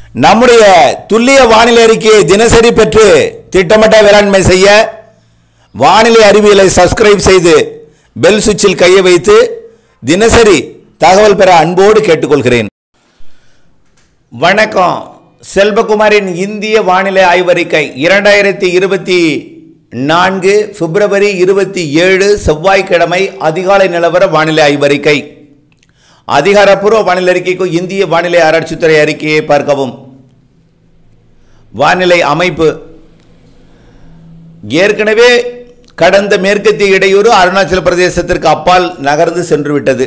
நம்முடைய துல்லிய வானிலை அறிக்கையை தினசரி பெற்று திட்டமிட்ட வேளாண்மை செய்ய வானிலை அறிவியலை சப்ஸ்கிரைப் செய்து பெல் சுவிட்சில் கையை வைத்து தினசரி தகவல் பெற அன்போடு கேட்டுக்கொள்கிறேன் வணக்கம் செல்வகுமாரின் இந்திய வானிலை ஆய்வறிக்கை இரண்டாயிரத்தி இருபத்தி நான்கு பிப்ரவரி இருபத்தி ஏழு செவ்வாய்க்கிழமை அதிகாலை நிலவர வானிலை ஆய்வறிக்கை அதிகாரப்பூர்வ வானிலை அறிக்கைக்கு இந்திய வானிலை ஆராய்ச்சித்துறை அறிக்கையை பார்க்கவும் வானிலை அமைப்பு ஏற்கனவே கடந்த மேற்கத்திய இடையூறு அருணாச்சல பிரதேசத்திற்கு அப்பால் நகர்ந்து சென்று விட்டது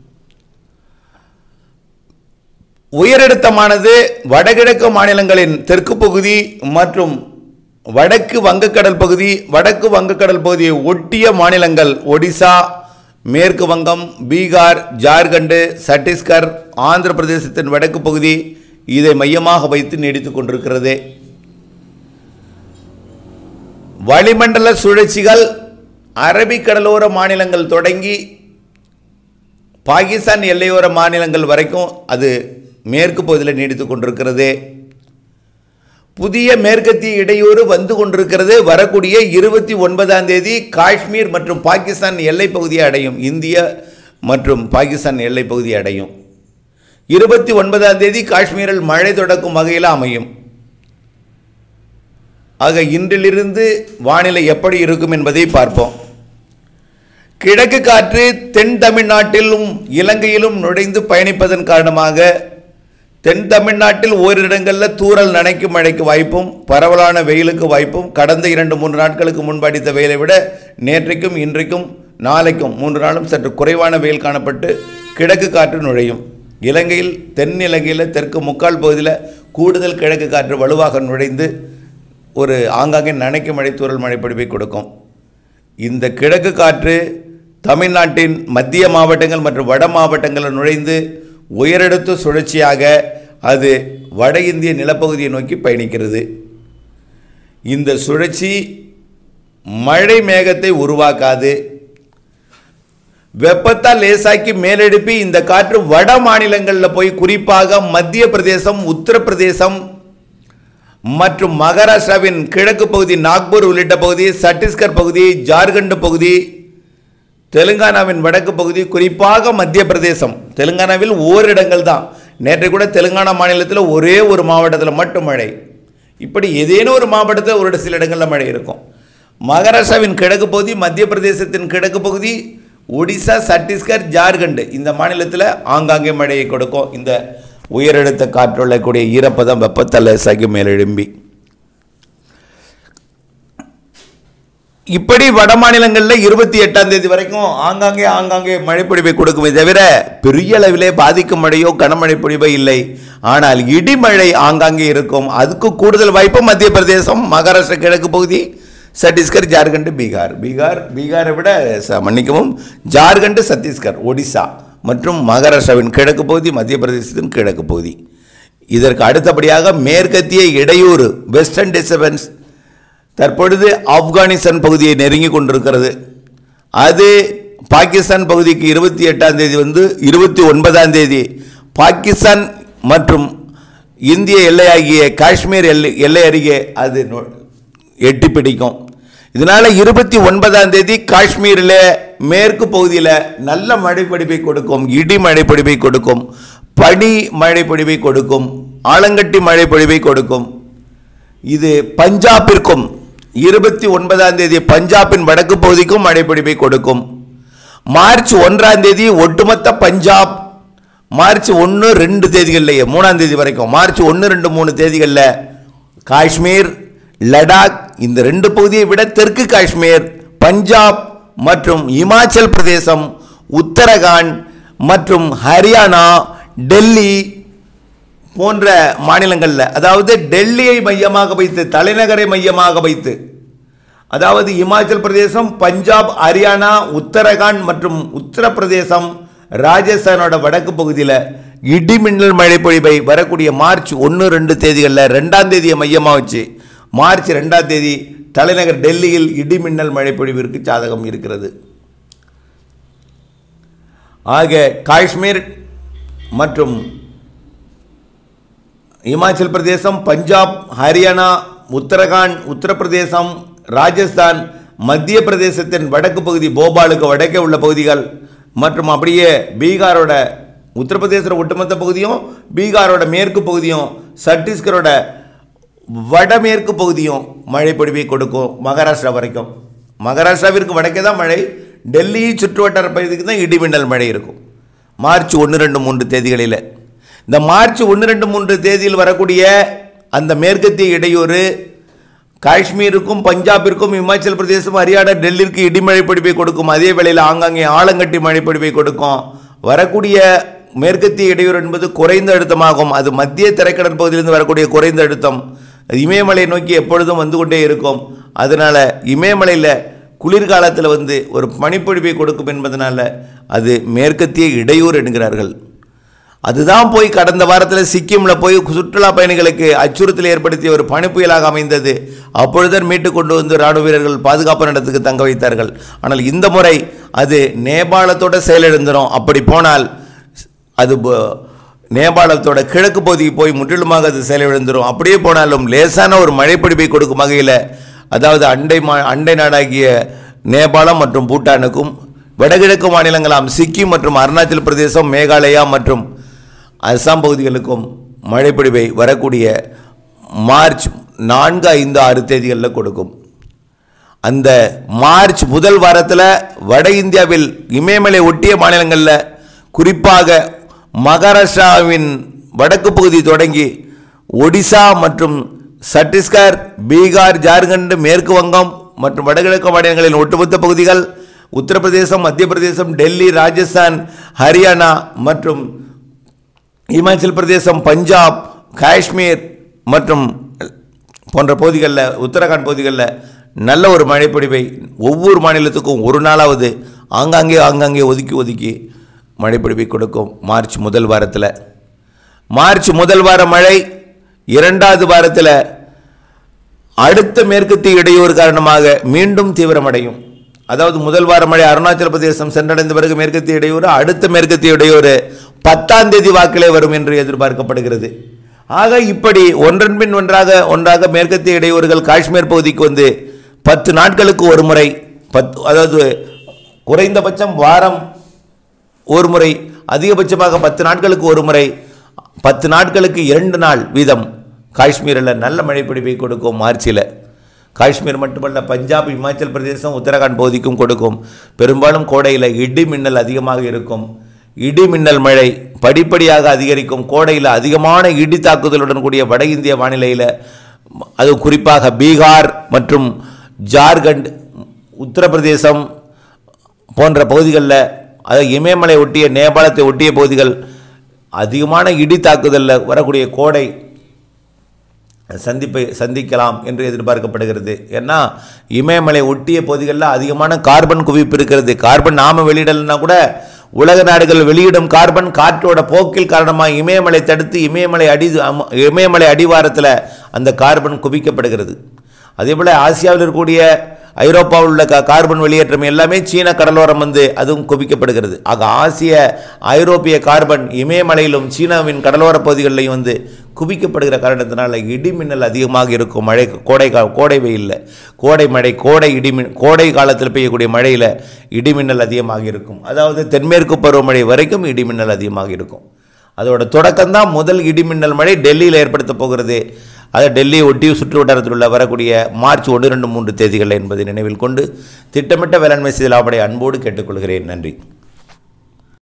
உயரழுத்தமானது வடகிழக்கு மாநிலங்களின் தெற்கு பகுதி மற்றும் வடக்கு வங்கக்கடல் பகுதி வடக்கு வங்கக்கடல் பகுதியை ஒட்டிய மாநிலங்கள் ஒடிசா மேற்கு வங்கம் பீகார் ஜார்க்கண்டு சத்தீஸ்கர் ஆந்திர பிரதேசத்தின் வடக்கு பகுதி இதை மையமாக வைத்து நீடித்துக் கொண்டிருக்கிறது வளிமண்டல சுழற்சிகள் அரபிக்கடலோர மாநிலங்கள் தொடங்கி பாகிஸ்தான் எல்லையோர மாநிலங்கள் வரைக்கும் அது மேற்கு பகுதியில் நீடித்துக் கொண்டிருக்கிறது புதிய மேற்கத்திய இடையூறு வந்து கொண்டிருக்கிறது வரக்கூடிய இருபத்தி ஒன்பதாம் தேதி காஷ்மீர் மற்றும் பாகிஸ்தான் எல்லைப் பகுதியை அடையும் இந்திய மற்றும் பாகிஸ்தான் எல்லைப் பகுதியை அடையும் இருபத்தி ஒன்பதாம் தேதி காஷ்மீரில் மழை தொடக்கும் வகையில் அமையும் ஆக இன்றிலிருந்து வானிலை எப்படி இருக்கும் என்பதை பார்ப்போம் கிழக்கு காற்று தென் தமிழ்நாட்டிலும் இலங்கையிலும் நுழைந்து பயணிப்பதன் காரணமாக தென் தமிழ்நாட்டில் ஓரிரு இடங்களில் தூறல் நனைக்கும் மழைக்கு வாய்ப்பும் பரவலான வெயிலுக்கு வாய்ப்பும் கடந்த இரண்டு மூன்று நாட்களுக்கு முன்பு அடித்த வெயிலை விட நேற்றைக்கும் இன்றைக்கும் நாளைக்கும் மூன்று நாளும் சற்று குறைவான வெயில் காணப்பட்டு கிழக்கு காற்று நுழையும் இலங்கையில் தென் இலங்கையில் தெற்கு முக்கால் பகுதியில் கூடுதல் கிழக்கு காற்று வலுவாக நுழைந்து ஒரு ஆங்காங்கே நனைக்கும் மழை தூறல் மழை பொழிவை கொடுக்கும் இந்த கிழக்கு காற்று தமிழ்நாட்டின் மத்திய மாவட்டங்கள் மற்றும் வட மாவட்டங்களில் நுழைந்து உயரடுத்து சுழற்சியாக அது வட இந்திய நிலப்பகுதியை நோக்கி பயணிக்கிறது இந்த சுழற்சி மழை மேகத்தை உருவாக்காது வெப்பத்தால் லேசாக்கி மேலெடுப்பி இந்த காற்று வட மாநிலங்களில் போய் குறிப்பாக மத்திய பிரதேசம் உத்தரப்பிரதேசம் மற்றும் மகாராஷ்டிராவின் கிழக்கு பகுதி நாக்பூர் உள்ளிட்ட பகுதி சத்தீஸ்கர் பகுதி ஜார்க்கண்ட் பகுதி தெலுங்கானாவின் வடக்கு பகுதி குறிப்பாக மத்திய பிரதேசம் தெலுங்கானாவில் ஓரிடங்கள் தான் நேற்று கூட தெலுங்கானா மாநிலத்தில் ஒரே ஒரு மாவட்டத்தில் மட்டும் மழை இப்படி ஏதேனும் ஒரு மாவட்டத்தில் ஒரு சில இடங்களில் மழை இருக்கும் மகாராஷ்டிராவின் கிழக்கு பகுதி மத்திய பிரதேசத்தின் கிழக்கு பகுதி ஒடிசா சத்தீஸ்கர் ஜார்க்கண்ட் இந்த மாநிலத்தில் ஆங்காங்கே மழையை கொடுக்கும் இந்த உயரழுத்த காற்றுள்ள கூடிய ஈரப்பதம் வெப்பத்தல்ல சகி மேலெழும்பி இப்படி வட மாநிலங்களில் இருபத்தி எட்டாம் தேதி வரைக்கும் ஆங்காங்கே ஆங்காங்கே மழைப்பொழிவை கொடுக்குமே தவிர பெரிய அளவிலே பாதிக்கும் மழையோ கனமழை பொழிவோ இல்லை ஆனால் இடிமழை ஆங்காங்கே இருக்கும் அதுக்கு கூடுதல் வாய்ப்பு மத்திய பிரதேசம் மகாராஷ்டிரா கிழக்கு பகுதி சத்தீஸ்கர் ஜார்க்கண்ட் பீகார் பீகார் பீகாரை விட ச- மன்னிக்கவும் ஜார்க்கண்ட் சத்தீஸ்கர் ஒடிசா மற்றும் மகாராஷ்டிராவின் கிழக்கு பகுதி மத்திய பிரதேசத்தின் கிழக்கு பகுதி இதற்கு அடுத்தபடியாக மேற்கத்திய இடையூறு வெஸ்டர்ன் டிஸ்டர்பன்ஸ் தற்பொழுது ஆப்கானிஸ்தான் பகுதியை நெருங்கி கொண்டிருக்கிறது அது பாகிஸ்தான் பகுதிக்கு இருபத்தி எட்டாம் தேதி வந்து இருபத்தி ஒன்பதாம் தேதி பாகிஸ்தான் மற்றும் இந்திய எல்லையாகிய காஷ்மீர் எல்லை எல்லை அருகே அது நு- எட்டி பிடிக்கும் இதனால இருபத்தி ஒன்பதாம் தேதி காஷ்மீரில் மேற்கு பகுதியில் நல்ல மழைப்பொழிவை கொடுக்கும் இடி மழைப்பொழிவை கொடுக்கும் பனி மழைப்பொழிவை கொடுக்கும் ஆலங்கட்டி மழைப்பொழிவை கொடுக்கும் இது பஞ்சாபிற்கும் இருபத்தி ஒன்பதாம் தேதி பஞ்சாபின் வடக்கு பகுதிக்கும் மழைப்பொழிவை கொடுக்கும் மார்ச் ஒன்றாம் தேதி ஒட்டுமொத்த பஞ்சாப் மார்ச் ஒன்று ரெண்டு தேதிகள்லையே மூணாம் தேதி வரைக்கும் மார்ச் ஒன்று ரெண்டு மூணு தேதிகளில் காஷ்மீர் லடாக் இந்த ரெண்டு பகுதியை விட தெற்கு காஷ்மீர் பஞ்சாப் மற்றும் இமாச்சல் பிரதேசம் உத்தரகாண்ட் மற்றும் ஹரியானா டெல்லி போன்ற மாநிலங்களில் அதாவது டெல்லியை மையமாக வைத்து தலைநகரை மையமாக வைத்து அதாவது இமாச்சல் பிரதேசம் பஞ்சாப் ஹரியானா உத்தரகாண்ட் மற்றும் உத்தரப்பிரதேசம் ராஜஸ்தானோட வடக்கு பகுதியில் இடிமின்னல் மழை பொழிவை வரக்கூடிய மார்ச் ஒன்று ரெண்டு தேதிகளில் ரெண்டாம் தேதியை மையமாக வச்சு மார்ச் ரெண்டாம் தேதி தலைநகர் டெல்லியில் இடிமின்னல் மழை பொழிவிற்கு சாதகம் இருக்கிறது ஆக காஷ்மீர் மற்றும் இமாச்சல் பிரதேசம் பஞ்சாப் ஹரியானா உத்தரகாண்ட் உத்தரப்பிரதேசம் ராஜஸ்தான் மத்திய பிரதேசத்தின் வடக்கு பகுதி போபாலுக்கு வடக்கே உள்ள பகுதிகள் மற்றும் அப்படியே பீகாரோட உத்தரப்பிரதேச ஒட்டுமொத்த பகுதியும் பீகாரோட மேற்கு பகுதியும் சத்தீஸ்கரோட வடமேற்கு பகுதியும் மழை பொழிவை கொடுக்கும் மகாராஷ்டிரா வரைக்கும் மகாராஷ்டிராவிற்கு வடக்கே தான் மழை டெல்லி சுற்றுவட்டார பகுதிக்கு தான் இடிமின்னல் மழை இருக்கும் மார்ச் ஒன்று ரெண்டு மூன்று தேதிகளில் இந்த மார்ச் ஒன்று ரெண்டு மூன்று தேதியில் வரக்கூடிய அந்த மேற்கத்திய இடையூறு காஷ்மீருக்கும் பஞ்சாபிற்கும் இமாச்சல் பிரதேசம் ஹரியானா டெல்லிக்கு இடிமழை பொழிவை கொடுக்கும் அதே வேளையில் ஆங்காங்கே ஆலங்கட்டி மழை பொழிவை கொடுக்கும் வரக்கூடிய மேற்கத்திய இடையூறு என்பது குறைந்த அழுத்தமாகும் அது மத்திய திரைக்கடல் பகுதியிலிருந்து வரக்கூடிய குறைந்த அழுத்தம் இமயமலை நோக்கி எப்பொழுதும் வந்து கொண்டே இருக்கும் அதனால் இமயமலையில் குளிர்காலத்தில் வந்து ஒரு பனிப்பொழிவை கொடுக்கும் என்பதனால அது மேற்கத்திய இடையூறு என்கிறார்கள் அதுதான் போய் கடந்த வாரத்தில் சிக்கிமில் போய் சுற்றுலா பயணிகளுக்கு அச்சுறுத்தல் ஏற்படுத்திய ஒரு பனிப்புயலாக அமைந்தது அப்பொழுதுதான் மீட்டு கொண்டு வந்து ராணுவ வீரர்கள் பாதுகாப்பு இடத்துக்கு தங்க வைத்தார்கள் ஆனால் இந்த முறை அது நேபாளத்தோட செயலிழந்துடும் அப்படி போனால் அது ப- நேபாளத்தோட கிழக்கு பகுதிக்கு போய் முற்றிலுமாக அது செயலிழந்துடும் அப்படியே போனாலும் லேசான ஒரு மழைப்பிடிப்பை கொடுக்கும் வகையில் அதாவது அண்டை மா அண்டை நாடாகிய நேபாளம் மற்றும் பூட்டானுக்கும் வடகிழக்கு மாநிலங்களாம் சிக்கிம் மற்றும் அருணாச்சல் பிரதேசம் மேகாலயா மற்றும் அஸ்ஸாம் பகுதிகளுக்கும் மழைப்பிடிவை வரக்கூடிய மார்ச் நான்கு ஐந்து ஆறு தேதிகளில் கொடுக்கும் அந்த மார்ச் முதல் வாரத்தில் வட இந்தியாவில் இமயமலை ஒட்டிய மாநிலங்களில் குறிப்பாக மகாராஷ்டிராவின் வடக்கு பகுதி தொடங்கி ஒடிசா மற்றும் சத்தீஸ்கர் பீகார் ஜார்க்கண்ட் மேற்கு வங்கம் மற்றும் வடகிழக்கு மாநிலங்களின் ஒட்டுமொத்த பகுதிகள் உத்தரப்பிரதேசம் மத்திய பிரதேசம் டெல்லி ராஜஸ்தான் ஹரியானா மற்றும் இமாச்சல் பிரதேசம் பஞ்சாப் காஷ்மீர் மற்றும் போன்ற பகுதிகளில் உத்தரகாண்ட் பகுதிகளில் நல்ல ஒரு மழைப்பொழிவை ஒவ்வொரு மாநிலத்துக்கும் ஒரு நாளாவது ஆங்காங்கே ஆங்காங்கே ஒதுக்கி ஒதுக்கி மழைப்பொழிவை கொடுக்கும் மார்ச் முதல் வாரத்தில் மார்ச் முதல் வார மழை இரண்டாவது வாரத்தில் அடுத்த மேற்கத்திய இடையூறு காரணமாக மீண்டும் தீவிரமடையும் அதாவது முதல் வார மழை அருணாச்சல பிரதேசம் சென்றடைந்த பிறகு மேற்கத்திய இடையூறு அடுத்த மேற்கத்திய இடையூறு பத்தாம் தேதி வாக்கிலே வரும் என்று எதிர்பார்க்கப்படுகிறது ஆக இப்படி ஒன்றன் பின் ஒன்றாக ஒன்றாக மேற்கத்திய இடையூறுகள் காஷ்மீர் பகுதிக்கு வந்து பத்து நாட்களுக்கு ஒரு முறை பத் அதாவது குறைந்தபட்சம் வாரம் ஒரு முறை அதிகபட்சமாக பத்து நாட்களுக்கு ஒரு முறை பத்து நாட்களுக்கு இரண்டு நாள் வீதம் காஷ்மீரில் நல்ல மழைப்பிடிப்பை கொடுக்கும் மார்ச்சில் காஷ்மீர் மட்டுமல்ல பஞ்சாப் இமாச்சல் பிரதேசம் உத்தரகாண்ட் பகுதிக்கும் கொடுக்கும் பெரும்பாலும் கோடையில் இடி மின்னல் அதிகமாக இருக்கும் இடி மின்னல் மழை படிப்படியாக அதிகரிக்கும் கோடையில் அதிகமான இடி தாக்குதலுடன் கூடிய வட இந்திய வானிலையில் அது குறிப்பாக பீகார் மற்றும் ஜார்க்கண்ட் உத்தரப்பிரதேசம் போன்ற பகுதிகளில் அதாவது இமயமலை ஒட்டிய நேபாளத்தை ஒட்டிய பகுதிகள் அதிகமான இடி தாக்குதலில் வரக்கூடிய கோடை சந்திப்பை சந்திக்கலாம் என்று எதிர்பார்க்கப்படுகிறது ஏன்னா இமயமலை ஒட்டிய பகுதிகளில் அதிகமான கார்பன் குவிப்பு இருக்கிறது கார்பன் நாம வெளியிடலைன்னா கூட உலக நாடுகள் வெளியிடும் கார்பன் காற்றோட போக்கில் காரணமாக இமயமலை தடுத்து இமயமலை அடி அம- இமயமலை அடிவாரத்தில் அந்த கார்பன் குவிக்கப்படுகிறது அதேபோல் ஆசியாவில் இருக்கக்கூடிய ஐரோப்பாவில் உள்ள கா- கார்பன் வெளியேற்றம் எல்லாமே சீன கடலோரம் வந்து அதுவும் குவிக்கப்படுகிறது ஆக ஆசிய ஐரோப்பிய கார்பன் இமயமலையிலும் சீனாவின் கடலோர பகுதிகளிலையும் வந்து குவிக்கப்படுகிற காரணத்தினால இடி மின்னல் அதிகமாக இருக்கும் மழை கோடை கா கோடை வெயிலில் கோடை மழை கோடை இடிமின் கோடை காலத்தில் பெய்யக்கூடிய மழையில் இடிமின்னல் அதிகமாக இருக்கும் அதாவது தென்மேற்கு பருவமழை வரைக்கும் இடிமின்னல் அதிகமாக இருக்கும் அதோட தொடக்கம்தான் முதல் இடிமின்னல் மழை டெல்லியில் ஏற்படுத்த போகிறது அது டெல்லியை ஒட்டி சுற்று வட்டாரத்தில் உள்ள வரக்கூடிய மார்ச் ஒன்று ரெண்டு மூன்று தேதிகள் என்பதை நினைவில் கொண்டு திட்டமிட்ட வேளாண்மை செய்தி லாபடை அன்போடு கேட்டுக்கொள்கிறேன் நன்றி